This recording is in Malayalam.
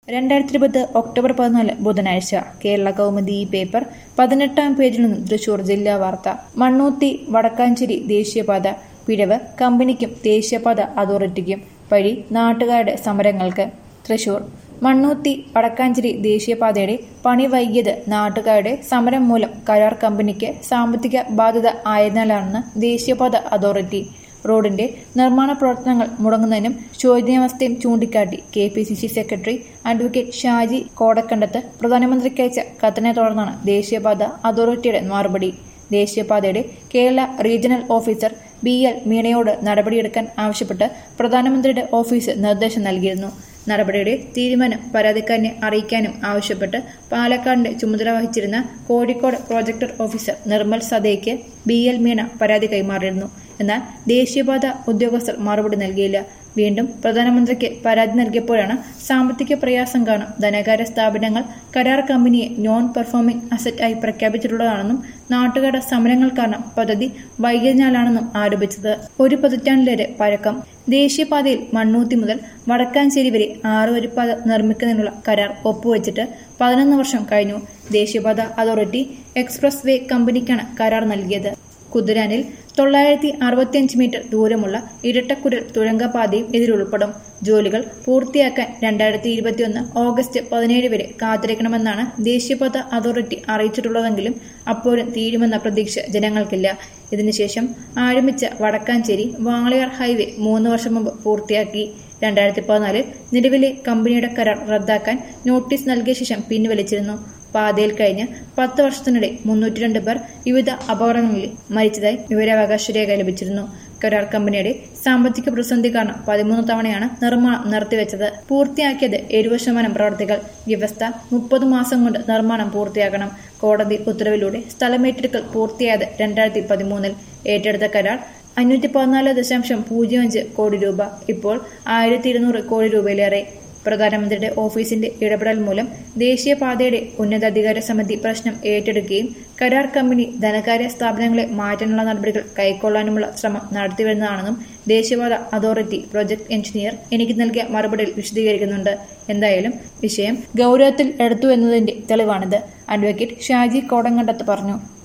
രണ്ടായിരത്തി ഇരുപത് ഒക്ടോബർ പതിനാല് ബുധനാഴ്ച കേരള കൗമുദി ഈ പേപ്പർ പതിനെട്ടാം പേജിൽ നിന്നും തൃശൂർ ജില്ലാ വാർത്ത മണ്ണൂത്തി വടക്കാഞ്ചേരി ദേശീയപാത പിഴവ് കമ്പനിക്കും ദേശീയപാത അതോറിറ്റിക്കും വഴി നാട്ടുകാരുടെ സമരങ്ങൾക്ക് തൃശൂർ മണ്ണൂത്തി വടക്കാഞ്ചേരി ദേശീയപാതയുടെ പണി വൈകിയത് നാട്ടുകാരുടെ സമരം മൂലം കരാർ കമ്പനിക്ക് സാമ്പത്തിക ബാധ്യത ആയതിനാലാണെന്ന് ദേശീയപാത അതോറിറ്റി റോഡിന്റെ നിർമ്മാണ പ്രവർത്തനങ്ങൾ മുടങ്ങുന്നതിനും ശോചനീയാവസ്ഥയും ചൂണ്ടിക്കാട്ടി K P C C secretary advocate Shaji Kodankandath പ്രധാനമന്ത്രിക്കയച്ച കത്തിനെ തുടർന്നാണ് ദേശീയപാത അതോറിറ്റിയുടെ മറുപടി ദേശീയപാതയുടെ Kerala regional officer B L മീണയോട് നടപടിയെടുക്കാൻ ആവശ്യപ്പെട്ട് പ്രധാനമന്ത്രിയുടെ ഓഫീസ് നിർദ്ദേശം നൽകിയിരുന്നു നടപടിയുടെ തീരുമാനം പരാതിക്കാരനെ അറിയിക്കാനും ആവശ്യപ്പെട്ട് പാലക്കാടിന്റെ ചുമതല വഹിച്ചിരുന്ന കോഴിക്കോട് പ്രോജക്ടർ ഓഫീസർ നിർമ്മൽ സദയ്ക്ക് ബി എൽ മീണ പരാതി കൈമാറിയിരുന്നു എന്നാൽ ദേശീയപാത ഉദ്യോഗസ്ഥർ മറുപടി നൽകിയില്ല വീണ്ടും പ്രധാനമന്ത്രിക്ക് പരാതി നൽകിയപ്പോഴാണ് സാമ്പത്തിക പ്രയാസം കാരണം ധനകാര്യ സ്ഥാപനങ്ങൾ കരാർ കമ്പനിയെ നോൺ പെർഫോമിംഗ് അസറ്റ് ആയി പ്രഖ്യാപിച്ചിട്ടുള്ളതാണെന്നും നാട്ടുകാരുടെ സമരങ്ങൾ കാരണം പദ്ധതി വൈകിയതിനാലാണെന്നും ആരോപിച്ചത് ഒരു പതിറ്റാണ്ടിലേറെ പഴക്കം ദേശീയപാതയിൽ മണ്ണൂത്തി മുതൽ വടക്കാഞ്ചേരി വരെ ആറ് വരിപ്പാത നിർമ്മിക്കുന്നതിനുള്ള കരാർ ഒപ്പുവെച്ചിട്ട് പതിനൊന്ന് വർഷം കഴിഞ്ഞു ദേശീയപാത അതോറിറ്റി എക്സ്പ്രസ് വേ കമ്പനിക്കാണ് കരാർ നൽകിയത് കുതിരാനിൽ തൊള്ളായിരത്തി അറുപത്തിയഞ്ച് മീറ്റർ ദൂരമുള്ള ഇരട്ടക്കുരൽ തുരങ്കപാതയും ഇതിലുൾപ്പെടും ജോലികൾ പൂർത്തിയാക്കാൻ രണ്ടായിരത്തി ഇരുപത്തിയൊന്ന് ഓഗസ്റ്റ് പതിനേഴ് വരെ കാത്തിരിക്കണമെന്നാണ് ദേശീയപാത അതോറിറ്റി അറിയിച്ചിട്ടുള്ളതെങ്കിലും അപ്പോഴും തീരുമെന്ന പ്രതീക്ഷ ജനങ്ങൾക്കില്ല ഇതിനുശേഷം ആരംഭിച്ച വടക്കാഞ്ചേരി വാളയാർ ഹൈവേ മൂന്ന് വർഷം മുമ്പ് പൂർത്തിയാക്കി രണ്ടായിരത്തി പതിനാലിൽ നിലവിലെ കമ്പനിയുടെ കരാർ റദ്ദാക്കാൻ നോട്ടീസ് നൽകിയ ശേഷം പിൻവലിച്ചിരുന്നു പാതയിൽ കഴിഞ്ഞ പത്ത് വർഷത്തിനിടെ മുന്നൂറ്റി രണ്ട് പേർ വിവിധ അപകടങ്ങളിൽ മരിച്ചതായി വിവരാവകാശ രേഖ ലഭിച്ചിരുന്നു കരാർ കമ്പനിയുടെ സാമ്പത്തിക പ്രതിസന്ധി കാരണം പതിമൂന്ന് തവണയാണ് നിർമ്മാണം നിർത്തിവെച്ചത് പൂർത്തിയാക്കിയത് എഴുപത് ശതമാനം പ്രവർത്തികൾ വ്യവസ്ഥ മുപ്പത് മാസം കൊണ്ട് നിർമ്മാണം പൂർത്തിയാക്കണം കോടതി ഉത്തരവിലൂടെ സ്ഥലമേറ്റെടുക്കൽ പൂർത്തിയായത് രണ്ടായിരത്തി പതിമൂന്നിൽ ഏറ്റെടുത്ത കരാർ അഞ്ഞൂറ്റി പതിനാല് ദശാംശം പൂജ്യം അഞ്ച് കോടി രൂപ ഇപ്പോൾ ആയിരത്തി ഇരുന്നൂറ് കോടി രൂപയിലേറെ പ്രധാനമന്ത്രിയുടെ ഓഫീസിന്റെ ഇടപെടൽ മൂലം ദേശീയപാതയുടെ ഉന്നതാധികാര സമിതി പ്രശ്നം ഏറ്റെടുക്കുകയും കരാർ കമ്പനി ധനകാര്യ സ്ഥാപനങ്ങളെ മാറ്റാനുള്ള നടപടികൾ കൈക്കൊള്ളാനുമുള്ള ശ്രമം നടത്തിവരുന്നതാണെന്നും ദേശീയപാത അതോറിറ്റി പ്രൊജക്ട് എഞ്ചിനീയർ എനിക്ക് നൽകിയ മറുപടിയിൽ വിശദീകരിക്കുന്നുണ്ട് എന്തായാലും വിഷയം ഗൗരവത്തിൽ എടുത്തു എന്നതിന്റെ തെളിവാണിത് അഡ്വക്കേറ്റ് ഷാജി കോടങ്കണ്ടത്ത് പറഞ്ഞു